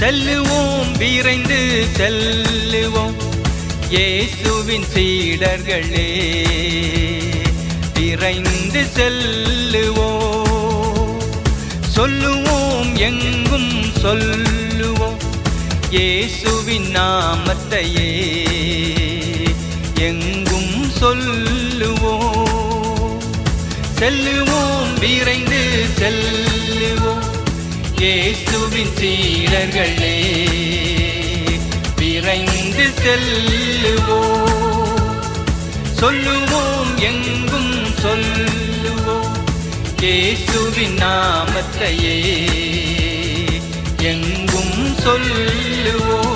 செல்லுவோம் விரைந்து செல்லுவோம் இயேசுவின் சீடர்களே விரைந்து செல்லுவோம் சொல்லுவோம் எங்கும் சொல்லுவோம் இயேசுவின் நாமத்தையே எங்கும் சொல்லுவோம் செல்லுவோம் விரைந்து செல்லுவோம் இயேசுவின் சீடர்களே விரைந்து செல்லுவோம் சொல்லுவோம் எங்கும் சொல்லுவோம் இயேசுவின் நாமத்தையே எங்கும் சொல்லுவோம்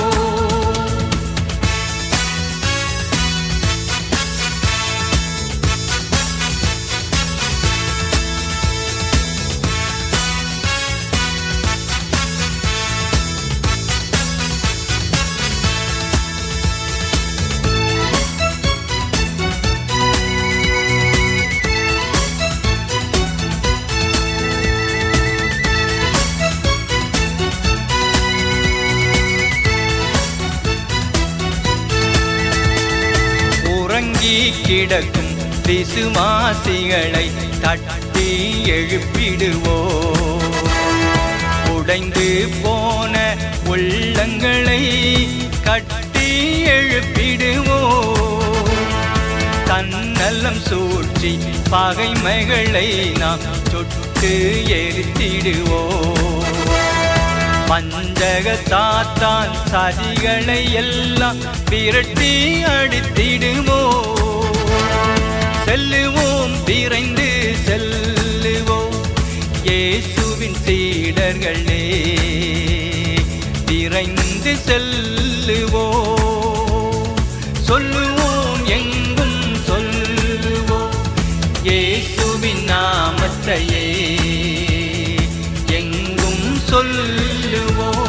உறங்கி கிடக்கும் விசுவாசிகளை தட்டி எழுப்பிடுவோ உடைந்து போன உள்ளங்களை கட்டி எழுப்பிடுவோ தன்னலம் சூழ்ச்சி பகைமைகளை நாம் சுட்டு எரித்திடுவோ பஞ்சக சாத்தான் சதிகளை எல்லாம் விரட்டி அடித்திடுவோ செல்லுவோம் விரைந்து செல்லுவோம் இயேசுவின் சீடர்களே விரைந்து செல்லுவோம் சொல்லுவோம் எங்கும் சொல்லுவோம் இயேசுவின் நாமத்தையே எங்கும் சொல்லுவோம்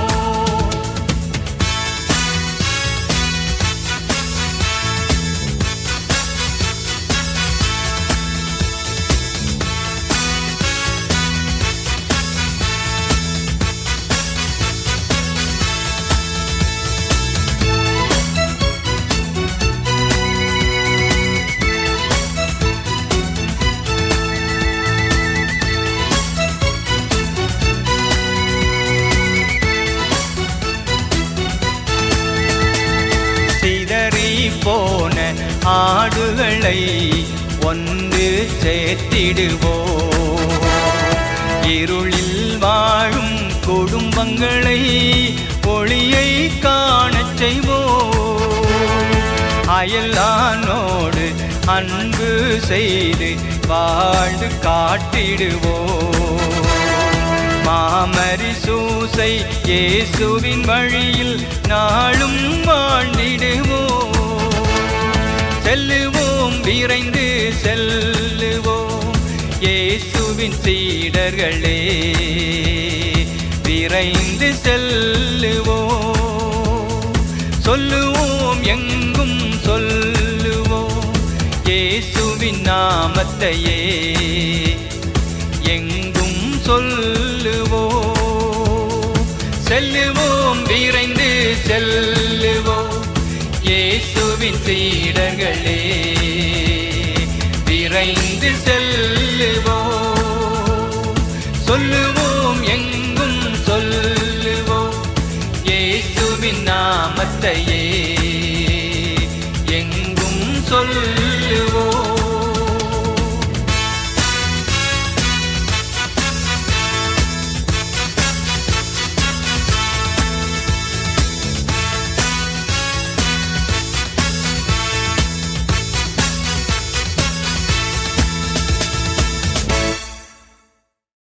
சிதறி போன ஆடுகளை ஒன்று சேர்த்திடுவோ இருளில் வாழும் குடும்பங்களை ஒளியை காணச் செய்வோ அயலானோடு அன்பு செய்து வாழ்ந்து காட்டிடுவோ மாமரி சூசை இயேசுவின் வழியில் நாளும் வாழ்ந்திடுவோம் செல்லுவோம் விரைந்து செல்லுவோம் இயேசுவின் சீடர்களே விரைந்து செல்லுவோம் சொல்லுவோம் எங்கும் சொல்லுவோம் இயேசுவின் நாமத்தையே எங்கும் சொல்லுவோம் செல்லுவோம் விரைந்து செல்லுவோம் இயேசுவின் சீடர்களே விரைந்து செல்லுவோம் சொல்லுவோம் எங்கும் சொல்லுவோம் இயேசுவின் நாமத்தையே எங்கும் சொல்லுவோம்